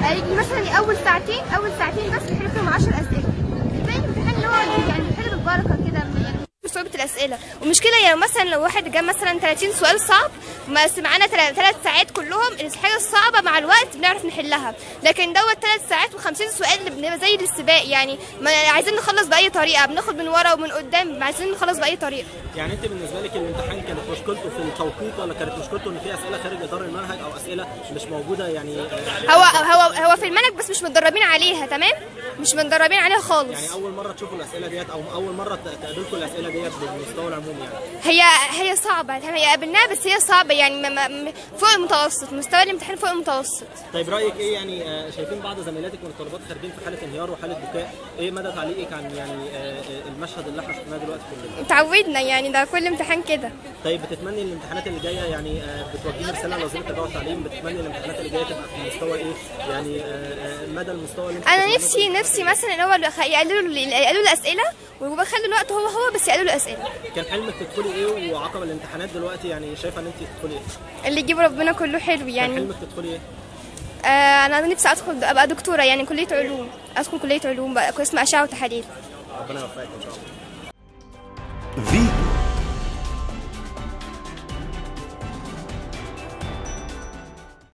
هيجي مثلا اول ساعتين اول ساعتين بس نحل فيهم 10 اسئله الباقي الامتحان اللي هو يعني بنحل بالبركه كده يعني صعوبة الأسئلة ومشكلة يعني مثلا لو واحد جاب مثلا 30 سؤال صعب بس معانا ثلاث ساعات كلهم الحاجة الصعبة مع الوقت بنعرف نحلها لكن دوت ثلاث ساعات و50 سؤال اللي بنبقى زي السباق يعني ما عايزين نخلص بأي طريقة بناخد من ورا ومن قدام عايزين نخلص بأي طريقة يعني انت بالنسبه لك الامتحان كانت مشكلته في التوقيت ولا كانت مشكلته ان في اسئله خارج اطار المنهج او اسئله مش موجوده يعني آه، هو هو هو في المنهج بس مش متدربين عليها تمام مش متدربين عليها خالص يعني اول مره تشوفوا الاسئله ديت او اول مره ت- تقابلكم الاسئله ديت بالمستوى العمومي يعني هي هي صعبة تمام هي قابلناها بس هي صعبة يعني ما- ما- ما- فوق المتوسط مستوى الامتحان فوق المتوسط طيب رايك ايه يعني آه، شايفين بعض زميلاتك من الطلبات خارجين في حاله انهيار وحاله بكاء ايه مدى تعليقك عن يعني آه، آه، المشهد اللي احنا شفناه دلوقتي كلنا اتعودنا يعني ده كل امتحان كده طيب بتتمني الامتحانات اللي جايه يعني آه، بتوجهي رساله لوزير التربيه والتعليم بتتمني الامتحانات اللي جايه تبقى في مستوى ايه يعني آه، آه، مدى المستوى اللي انت انا بتتمنى نفسي نفسي مثلا اللي هو اللي خ- يقللوا يقللوا الاسئله وبخلوا الوقت هو هو بس يقللوا الاسئله كان حلمك تدخلي ايه وعقب الامتحانات دلوقتي يعني شايفه ان انت تدخلي ايه؟ اللي يجيب ربنا كله حلو كان يعني حلمك تدخلي ايه؟ آه انا نفسي ادخل ابقى دكتوره يعني كليه علوم ادخل كليه علوم بقى قسم اشعه وتحاليل ربنا يوفقك ان شاء الله في